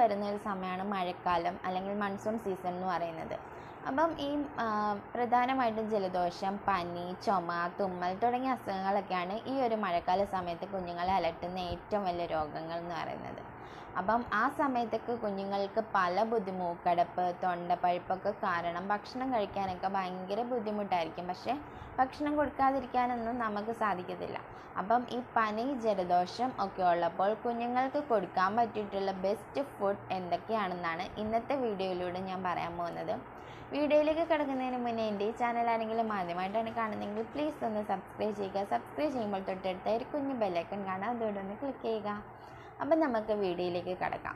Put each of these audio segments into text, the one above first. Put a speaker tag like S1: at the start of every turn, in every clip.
S1: വരുന്ന ഒരു സമയമാണ് മഴക്കാലം അല്ലെങ്കിൽ മൺസൂൺ സീസൺ എന്ന് പറയുന്നത് അപ്പം ഈ ആ, പ്രധാനമായിട്ടും ജലദോഷം പനി ചുമ തുമ്മൽ തുടങ്ങിയ അസുഖങ്ങളൊക്കെയാണ് ഈ ഒരു മഴക്കാല സമയത്ത് കുഞ്ഞുങ്ങളെ അലട്ടുന്ന ഏറ്റവും വലിയ രോഗങ്ങൾ എന്ന് പറയുന്നത് അപ്പം ആ സമയത്തൊക്കെ കുഞ്ഞുങ്ങൾക്ക് പല ബുദ്ധിമുക്കടപ്പ് തൊണ്ടപ്പഴുപ്പൊക്കെ കാരണം ഭക്ഷണം കഴിക്കാനൊക്കെ ഭയങ്കര ബുദ്ധിമുട്ടായിരിക്കും പക്ഷേ ഭക്ഷണം കൊടുക്കാതിരിക്കാനൊന്നും നമുക്ക് സാധിക്കത്തില്ല അപ്പം ഈ പനി ജലദോഷം ഒക്കെ ഉള്ളപ്പോൾ കുഞ്ഞുങ്ങൾക്ക് കൊടുക്കാൻ പറ്റിയിട്ടുള്ള ബെസ്റ്റ് ഫുഡ് എന്തൊക്കെയാണെന്നാണ് ഇന്നത്തെ വീഡിയോയിലൂടെ ഞാൻ പറയാൻ പോകുന്നത് വീഡിയോയിലേക്ക് കിടക്കുന്നതിന് മുന്നേ എൻ്റെ ഈ ചാനൽ ആരെങ്കിലും ആദ്യമായിട്ടാണ് കാണുന്നതെങ്കിൽ പ്ലീസ് ഒന്ന് സബ്സ്ക്രൈബ് ചെയ്യുക സബ്സ്ക്രൈബ് ചെയ്യുമ്പോൾ തൊട്ടടുത്ത ഒരു കുഞ്ഞു ബെല്ലൈക്കൺ കാണാം അതോടെ ഒന്ന് ക്ലിക്ക് ചെയ്യുക അപ്പം നമുക്ക് വീഡിയോയിലേക്ക് കിടക്കാം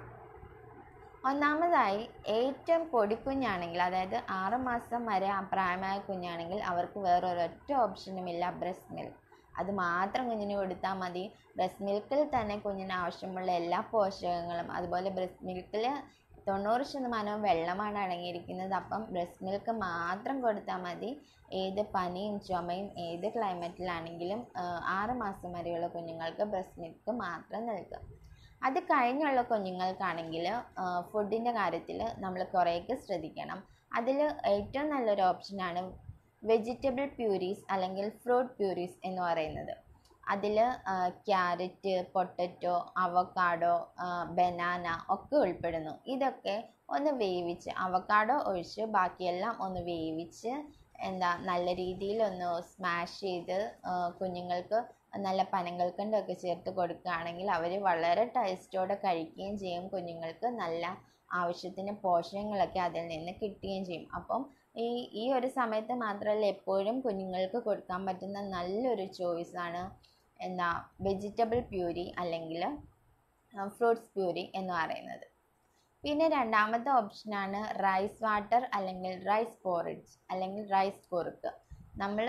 S1: ഒന്നാമതായി ഏറ്റവും പൊടിക്കുഞ്ഞാണെങ്കിൽ അതായത് ആറ് മാസം വരെ ആ പ്രായമായ കുഞ്ഞാണെങ്കിൽ അവർക്ക് വേറൊരൊറ്റ ഓപ്ഷനുമില്ല ബ്രസ്റ്റ് മിൽക്ക് അത് മാത്രം കുഞ്ഞിന് കൊടുത്താൽ മതി ബ്രസ്റ്റ് മിൽക്കിൽ തന്നെ കുഞ്ഞിന് ആവശ്യമുള്ള എല്ലാ പോഷകങ്ങളും അതുപോലെ ബ്രസ്റ്റ് മിൽക്കിൽ തൊണ്ണൂറ് ശതമാനവും വെള്ളമാണ് അടങ്ങിയിരിക്കുന്നത് അപ്പം ബ്രസ്റ്റ് മിൽക്ക് മാത്രം കൊടുത്താൽ മതി ഏത് പനിയും ചുമയും ഏത് ക്ലൈമറ്റിലാണെങ്കിലും ആറ് മാസം വരെയുള്ള കുഞ്ഞുങ്ങൾക്ക് ബ്രസ്റ്റ് മിൽക്ക് മാത്രം നൽകുക അത് കഴിഞ്ഞുള്ള കുഞ്ഞുങ്ങൾക്കാണെങ്കിൽ ഫുഡിൻ്റെ കാര്യത്തിൽ നമ്മൾ കുറേയൊക്കെ ശ്രദ്ധിക്കണം അതിൽ ഏറ്റവും നല്ലൊരു ഓപ്ഷനാണ് വെജിറ്റബിൾ പ്യൂരീസ് അല്ലെങ്കിൽ ഫ്രൂട്ട് പ്യൂരീസ് എന്ന് പറയുന്നത് അതിൽ ക്യാരറ്റ് പൊട്ടറ്റോ അവക്കാഡോ ബനാന ഒക്കെ ഉൾപ്പെടുന്നു ഇതൊക്കെ ഒന്ന് വേവിച്ച് അവക്കാഡോ ഒഴിച്ച് ബാക്കിയെല്ലാം ഒന്ന് വേവിച്ച് എന്താ നല്ല രീതിയിൽ ഒന്ന് സ്മാഷ് ചെയ്ത് ആ, കുഞ്ഞുങ്ങൾക്ക് നല്ല പനങ്കൽക്കണ്ടൊക്കെ ചേർത്ത് കൊടുക്കുകയാണെങ്കിൽ അവർ വളരെ ടേസ്റ്റോടെ കഴിക്കുകയും ചെയ്യും കുഞ്ഞുങ്ങൾക്ക് നല്ല ആവശ്യത്തിന് പോഷകങ്ങളൊക്കെ അതിൽ നിന്ന് കിട്ടുകയും ചെയ്യും അപ്പം ഈ ഈ ഒരു സമയത്ത് മാത്രമല്ല എപ്പോഴും കുഞ്ഞുങ്ങൾക്ക് കൊടുക്കാൻ പറ്റുന്ന നല്ലൊരു ചോയ്സാണ് എന്താ വെജിറ്റബിൾ പ്യൂരി അല്ലെങ്കിൽ ഫ്രൂട്ട്സ് പ്യൂരി എന്ന് പറയുന്നത് പിന്നെ രണ്ടാമത്തെ ഓപ്ഷനാണ് റൈസ് വാട്ടർ അല്ലെങ്കിൽ റൈസ് പോറിഡ്ജ് അല്ലെങ്കിൽ റൈസ് കുറുക്ക് നമ്മൾ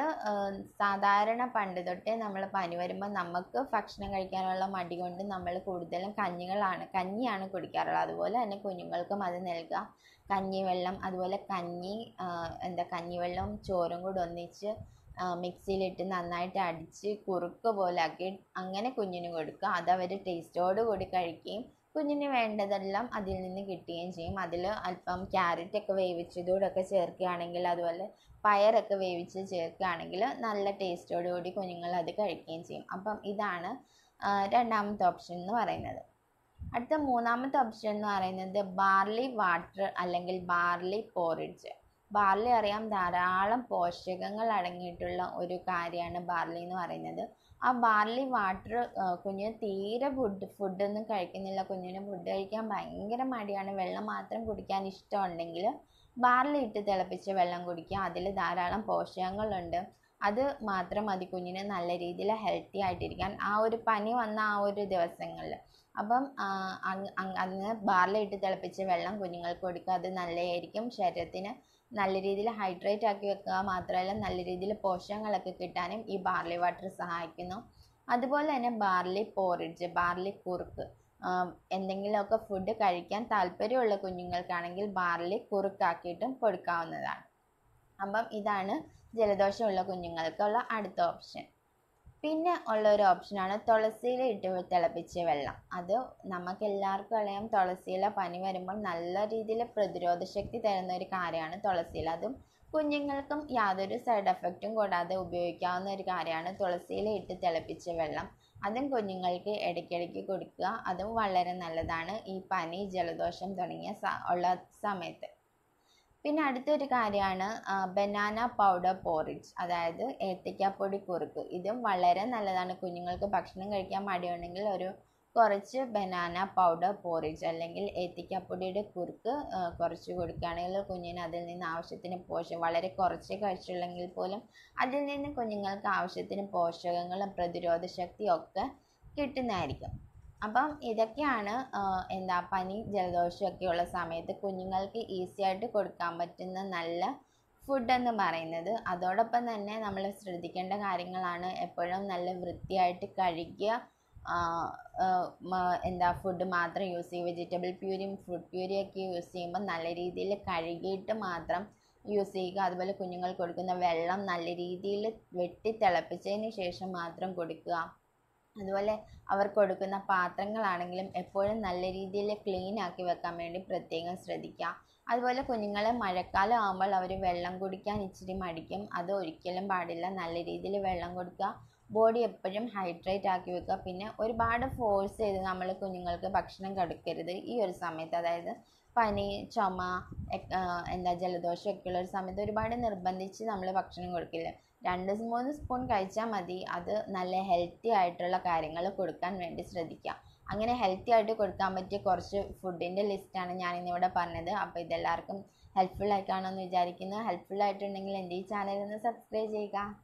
S1: സാധാരണ പണ്ട് തൊട്ടേ നമ്മൾ പനി വരുമ്പോൾ നമുക്ക് ഭക്ഷണം കഴിക്കാനുള്ള മടി കൊണ്ട് നമ്മൾ കൂടുതലും കഞ്ഞികളാണ് കഞ്ഞിയാണ് കുടിക്കാറുള്ളത് അതുപോലെ തന്നെ കുഞ്ഞുങ്ങൾക്കും അത് നൽകുക കഞ്ഞിവെള്ളം അതുപോലെ കഞ്ഞി ആ, എന്താ കഞ്ഞിവെള്ളവും ചോറും കൂടെ ഒന്നിച്ച് ആ, മിക്സിയിലിട്ട് നന്നായിട്ട് അടിച്ച് കുറുക്ക് പോലെ ആക്കി അങ്ങനെ കുഞ്ഞിന് കൊടുക്കുക അതവർ ടേസ്റ്റോട് കൂടി കഴിക്കുകയും കുഞ്ഞിന് വേണ്ടതെല്ലാം അതിൽ നിന്ന് കിട്ടുകയും ചെയ്യും അതിൽ അല്പം ക്യാരറ്റ് ഒക്കെ വേവിച്ചതോടൊക്കെ ചേർക്കുകയാണെങ്കിൽ അതുപോലെ പയറൊക്കെ വേവിച്ച് ചേർക്കുകയാണെങ്കിൽ നല്ല ടേസ്റ്റോടു കൂടി കുഞ്ഞുങ്ങൾ അത് കഴിക്കുകയും ചെയ്യും അപ്പം ഇതാണ് ആ, രണ്ടാമത്തെ ഓപ്ഷൻ എന്ന് പറയുന്നത് അടുത്ത മൂന്നാമത്തെ ഓപ്ഷൻ എന്ന് പറയുന്നത് ബാർലി വാട്ടർ അല്ലെങ്കിൽ ബാർലി പോറിഡ്ജ് ബാർലി അറിയാം ധാരാളം പോഷകങ്ങൾ അടങ്ങിയിട്ടുള്ള ഒരു കാര്യമാണ് ബാർലി എന്ന് പറയുന്നത് ആ ബാർലി വാട്ടർ കുഞ്ഞിന് തീരെ ഫുഡ് ഫുഡൊന്നും കഴിക്കുന്നില്ല കുഞ്ഞിന് ഫുഡ് കഴിക്കാൻ ഭയങ്കര മടിയാണ് വെള്ളം മാത്രം കുടിക്കാൻ ഇഷ്ടമുണ്ടെങ്കിൽ ബാർലി ഇട്ട് തിളപ്പിച്ച് വെള്ളം കുടിക്കുക അതിൽ ധാരാളം പോഷകങ്ങളുണ്ട് അത് മാത്രം മതി കുഞ്ഞിന് നല്ല രീതിയിൽ ഹെൽത്തി ആയിട്ടിരിക്കാൻ ആ ഒരു പനി വന്ന ആ ഒരു ദിവസങ്ങളിൽ അപ്പം ആ, അങ് അങ് അന്ന് ബാർലി ഇട്ട് തിളപ്പിച്ച് വെള്ളം കുഞ്ഞുങ്ങൾക്ക് കൊടുക്കുക അത് നല്ലതായിരിക്കും ശരീരത്തിന് നല്ല രീതിയിൽ ഹൈഡ്രേറ്റ് ആക്കി വെക്കുക മാത്രമല്ല നല്ല രീതിയിൽ പോഷകങ്ങളൊക്കെ കിട്ടാനും ഈ ബാർലി വാട്ടർ സഹായിക്കുന്നു അതുപോലെ തന്നെ ബാർലി പോറിഡ്ജ് ബാർലി കുറുക്ക് ആം, എന്തെങ്കിലുമൊക്കെ ഫുഡ് കഴിക്കാൻ താല്പര്യമുള്ള കുഞ്ഞുങ്ങൾക്കാണെങ്കിൽ ബാർലി കുറുക്കാക്കിയിട്ടും കൊടുക്കാവുന്നതാണ് അപ്പം ഇതാണ് ജലദോഷമുള്ള കുഞ്ഞുങ്ങൾക്കുള്ള അടുത്ത ഓപ്ഷൻ പിന്നെ ഉള്ള ഒരു ഓപ്ഷനാണ് തുളസിയില ഇട്ട് തിളപ്പിച്ച വെള്ളം അത് നമുക്ക് എല്ലാവർക്കും അറിയാം തുളസിയില പനി വരുമ്പോൾ നല്ല രീതിയിൽ പ്രതിരോധ ശക്തി തരുന്ന ഒരു കാര്യമാണ് തുളസിയില അതും കുഞ്ഞുങ്ങൾക്കും യാതൊരു സൈഡ് എഫക്റ്റും കൂടാതെ ഉപയോഗിക്കാവുന്ന ഒരു കാര്യമാണ് തുളസിയില ഇട്ട് തിളപ്പിച്ച വെള്ളം അതും കുഞ്ഞുങ്ങൾക്ക് ഇടയ്ക്കിടയ്ക്ക് കൊടുക്കുക അതും വളരെ നല്ലതാണ് ഈ പനി ജലദോഷം തുടങ്ങിയ സ ഉള്ള സമയത്ത് പിന്നെ അടുത്തൊരു കാര്യമാണ് ബനാന പൗഡർ പോറിഡ്ജ് അതായത് ഏത്തയ്ക്കാപ്പൊടി കുറുക്ക് ഇതും വളരെ നല്ലതാണ് കുഞ്ഞുങ്ങൾക്ക് ഭക്ഷണം കഴിക്കാൻ മടിയുണ്ടെങ്കിൽ ഒരു കുറച്ച് ബനാന പൗഡർ പോറിഡ്ജ് അല്ലെങ്കിൽ ഏത്തയ്ക്കാപ്പൊടിയുടെ കുറുക്ക് ആ, കുറച്ച് കൊടുക്കുകയാണെങ്കിൽ കുഞ്ഞിന് അതിൽ നിന്ന് ആവശ്യത്തിന് പോഷകം വളരെ കുറച്ചേ കഴിച്ചുള്ളെങ്കിൽ പോലും അതിൽ നിന്ന് കുഞ്ഞുങ്ങൾക്ക് ആവശ്യത്തിന് പോഷകങ്ങളും പ്രതിരോധ ശക്തിയും ഒക്കെ കിട്ടുന്നതായിരിക്കും അപ്പം ഇതൊക്കെയാണ് ആ, എന്താ പനി ജലദോഷമൊക്കെ ഉള്ള സമയത്ത് കുഞ്ഞുങ്ങൾക്ക് ഈസി ആയിട്ട് കൊടുക്കാൻ പറ്റുന്ന നല്ല ഫുഡ് എന്ന് പറയുന്നത് അതോടൊപ്പം തന്നെ നമ്മൾ ശ്രദ്ധിക്കേണ്ട കാര്യങ്ങളാണ് എപ്പോഴും നല്ല വൃത്തിയായിട്ട് കഴുകിയ ആ, ആ, മ- എന്താ ഫുഡ് മാത്രം യൂസ് ചെയ്യും വെജിറ്റബിൾ പ്യൂരിയും ഫ്രൂട്ട് പ്യൂരിയും ഒക്കെ യൂസ് ചെയ്യുമ്പോൾ നല്ല രീതിയിൽ കഴുകിയിട്ട് മാത്രം യൂസ് ചെയ്യുക അതുപോലെ കുഞ്ഞുങ്ങൾക്ക് കൊടുക്കുന്ന വെള്ളം നല്ല രീതിയിൽ വെട്ടി തിളപ്പിച്ചതിന് ശേഷം മാത്രം കൊടുക്കുക അതുപോലെ അവർ കൊടുക്കുന്ന പാത്രങ്ങളാണെങ്കിലും എപ്പോഴും നല്ല രീതിയിൽ ക്ലീൻ ആക്കി വെക്കാൻ വേണ്ടി പ്രത്യേകം ശ്രദ്ധിക്കുക അതുപോലെ കുഞ്ഞുങ്ങൾ മഴക്കാലം ആകുമ്പോൾ അവർ വെള്ളം കുടിക്കാൻ ഇച്ചിരി മടിക്കും അത് ഒരിക്കലും പാടില്ല നല്ല രീതിയിൽ വെള്ളം കൊടുക്കുക ബോഡി എപ്പോഴും ഹൈഡ്രേറ്റ് ആക്കി വെക്കുക പിന്നെ ഒരുപാട് ഫോഴ്സ് ചെയ്ത് നമ്മൾ കുഞ്ഞുങ്ങൾക്ക് ഭക്ഷണം കൊടുക്കരുത് ഈ ഒരു സമയത്ത് അതായത് പനി ചുമ എക്- ആ, എന്താ ജലദോഷം ഒക്കെ ഉള്ള ഒരു സമയത്ത് ഒരുപാട് നിർബന്ധിച്ച് നമ്മൾ ഭക്ഷണം കൊടുക്കില്ല രണ്ട് മൂന്ന് സ്പൂൺ കഴിച്ചാൽ മതി അത് നല്ല ഹെൽത്തി ആയിട്ടുള്ള കാര്യങ്ങൾ കൊടുക്കാൻ വേണ്ടി ശ്രദ്ധിക്കുക അങ്ങനെ ഹെൽത്തി ആയിട്ട് കൊടുക്കാൻ പറ്റിയ കുറച്ച് ഫുഡിൻ്റെ ലിസ്റ്റാണ് ഞാൻ ഇന്നിവിടെ പറഞ്ഞത് അപ്പോൾ ഇതെല്ലാവർക്കും ഹെൽപ്ഫുൾ ആയി കാണുമെന്ന് വിചാരിക്കുന്നു ഹെൽപ്ഫുൾ ആയിട്ടുണ്ടെങ്കിൽ എൻ്റെ ഈ ചാനൽ ഒന്ന് സബ്സ്ക്രൈബ് ചെയ്യുക